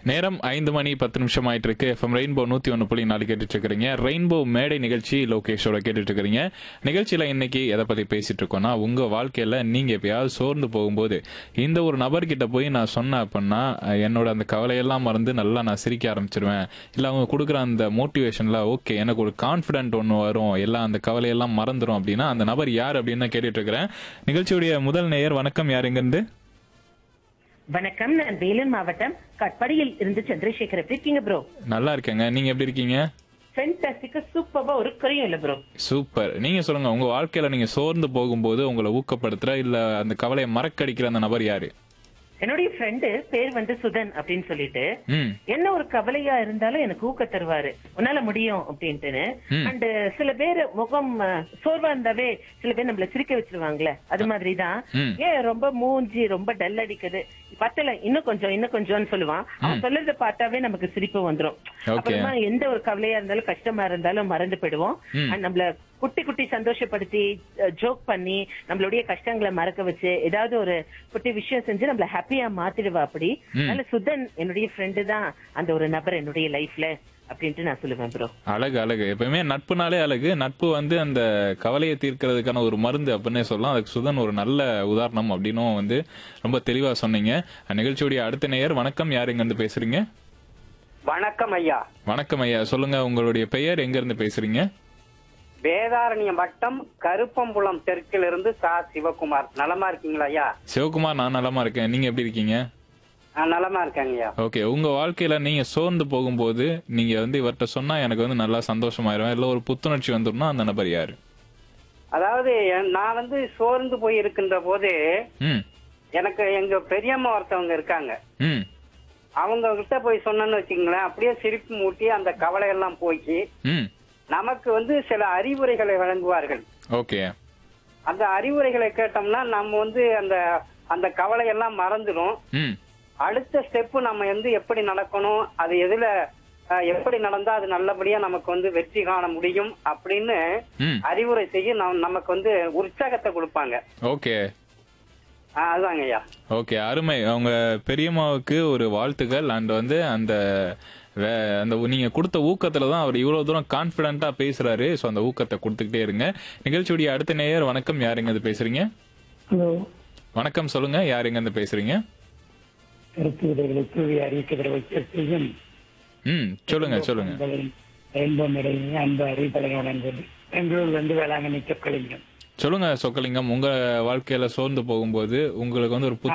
நேரம் ஐந்து மணி பத்து நிமிஷம் ஆயிட்டு இருக்கு எஃப்எம் ரெயின்போ நூத்தி ஒன்று புள்ளி நாலு கேட்டுட்டு இருக்கிறீங்க ரெயின்போ மேடை நிகழ்ச்சி லோகேஷோட கேட்டுட்டு இருக்கிறீங்க நிகழ்ச்சியில இன்னைக்கு எதை பத்தி பேசிட்டு இருக்கோம்னா உங்க வாழ்க்கையில நீங்க எப்பயாவது சோர்ந்து போகும்போது இந்த ஒரு நபர்கிட்ட போய் நான் சொன்னேன் அப்படின்னா அஹ், என்னோட அந்த கவலையெல்லாம் மறந்து நல்லா நான் சிரிக்க ஆரம்பிச்சிருவேன் இல்ல அவங்க கொடுக்குற அந்த மோட்டிவேஷன்ல ஓகே எனக்கு ஒரு கான்ஃபிடென்ட் ஒன்று வரும் எல்லாம் அந்த கவலையெல்லாம் மறந்துரும் அப்படின்னா அந்த நபர் யார் அப்படின்னு நான் கேட்டுட்டு இருக்கிறேன் நிகழ்ச்சியுடைய முதல் நேயர் வணக்கம் யார் எங்கிருந்து வணக்கம் நான் வேலூர் மாவட்டம் கட்பாடியில் இருந்து சந்திரசேகர் எப்படி இருக்கீங்க ப்ரோ நல்லா இருக்கேங்க நீங்க எப்படி இருக்கீங்க ஃபென்டாஸ்டிக்கா சூப்பர்வா ஒரு குறையும் இல்ல ப்ரோ சூப்பர் நீங்க சொல்லுங்க உங்க வாழ்க்கையில நீங்க சோர்ந்து போகும்போது உங்களை ஊக்கப்படுத்துற இல்ல அந்த கவலையை மறக்கடிக்கிற அந்த நபர் யாரு என்னுடைய ஃப்ரெண்டு பேர் வந்து சுதன் அப்படின்னு சொல்லிட்டு ம் என்ன ஒரு கவலையா இருந்தாலும் எனக்கு ஊக்க தருவாரு உன்னால முடியும் அப்படின்ட்டுன்னு ம். அண்ட் சில பேர் முகம் அஹ், சோர்வா இருந்தாவே சில பேர் நம்மள சிரிக்க வச்சிருவாங்கல்ல அது மாதிரிதான் ம். ஏன் ரொம்ப மூஞ்சி ரொம்ப டல் அடிக்குது பத்தல இன்னும் கொஞ்சம் இன்னும் கொஞ்சம்னு சொல்லுவான் அவன் சொல்றத பார்த்தாவே நமக்கு சிரிப்பு வந்துரும் Okay. அப்புறமா எந்த ஒரு கவலையா இருந்தாலும் கஷ்டமா இருந்தாலும் மறந்து போயிடுவோம் ம். And நம்மள குட்டி குட்டி சந்தோஷப்படுத்தி ஜோக் பண்ணி நம்மளுடைய கஷ்டங்களை மறக்க வச்சு ஏதாவது ஒரு குட்டி விஷயம் செஞ்சு நம்மள ஹாப்பியா மாத்திடுவா அப்படி ம். அதனால சுதன் என்னுடைய ஃப்ரெண்டு தான் அந்த ஒரு நபர் என்னுடைய லைஃப்ல அப்படின்ட்டு நான் சொல்லுவேன் ப்ரோ அழகு அழகு எப்பவுமே நட்புனாலே அழகு நட்பு வந்து அந்த கவலையை தீர்க்கிறதுக்கான ஒரு மருந்து அப்படின்னே சொல்லலாம் அதுக்கு சுதன் ஒரு நல்ல உதாரணம் அப்படின்னும் வந்து ரொம்ப தெளிவா சொன்னீங்க நிகழ்ச்சியுடைய அடுத்த நேயர் வணக்கம் யார் எங்க இருந்து பேசுறீங்க வணக்கம் ஐயா வணக்கம் ஐயா சொல்லுங்க உங்களுடைய பெயர் எங்க இருந்து பேசுறீங்க வேதாரண்யம் வட்டம் கருப்பம்புலம் தெற்கிலிருந்து சா சிவகுமார் நலமா இருக்கீங்களா ஐயா சிவகுமார் நான் நலமா இருக்கேன் நீங்க எப்படி இருக்கீங்க நான் நலமா இருக்கேங்க ஐயா ஓகே உங்க வாழ்க்கையில நீங்க சோர்ந்து போகும்போது நீங்க வந்து இவர்கிட்ட சொன்னா எனக்கு வந்து நல்லா சந்தோஷமாயிரும் இல்ல ஒரு புத்துணர்ச்சி வந்துடும்னா அந்த நபர் யாரு அதாவது என்- நான் வந்து சோர்ந்து போய் இருக்கின்ற போது ம் எனக்கு எங்க பெரியம்மா ஒருத்தவங்க இருக்காங்க ம் அவங்க கிட்ட போய் சொன்னேன்னு வச்சுங்களேன் அப்படியே சிரிப்பு மூட்டி அந்த கவலை எல்லாம் போய் ம் நமக்கு வந்து சில அறிவுரைகளை வழங்குவார்கள் ஓகே அந்த அறிவுரைகளை கேட்டோம்னா நம்ம வந்து அந்த அந்த கவலையெல்லாம் மறந்துடும் ம் அடுத்த ஸ்டெப் நம்ம வந்து எப்படி நடக்கணும் அது எதுல அஹ், எப்படி நடந்தா அது நல்லபடியா நமக்கு வந்து வெற்றி காண முடியும் அப்படின்னு ம் அறிவுரை செய்ய நம்- நமக்கு வந்து உற்சாகத்தை கொடுப்பாங்க ஓகே அஹ், அதுதாங்க ஐயா ஓகே அருமை அவங்க பெரியம்மாவுக்கு ஒரு வாழ்த்துக்கள் அண்ட் வந்து அந்த வே- அந்த நீங்க கொடுத்த ஊக்கத்துல தான் அவர் இவ்வளவு தூரம் கான்பிடண்டா பேசுறாரு ஸோ அந்த ஊக்கத்தை கொடுத்துக்கிட்டே இருங்க நிகழ்ச்சியுடைய அடுத்த நேயர் வணக்கம் யார் எங்க இருந்து பேசுறீங்க ஹலோ வணக்கம் சொல்லுங்க யார் எங்க இருந்து பேசுறீங்க கருத்து விதைகளை தூவி அறிவிக்கிற வைத்தியம் ம் சொல்லுங்க சொல்லுங்க ரெயின்போ மேடையில் அன்பு அறிவிப்பலையுடன் பெங்களூர் வந்து வேளாங்கண்ணி சொக்கலிங்கம் சொல்லுங்க சொக்கலிங்கம் உங்க வாழ்க்கையில சோர்ந்து போகும்போது உங்களுக்கு வந்து ஒரு புத்து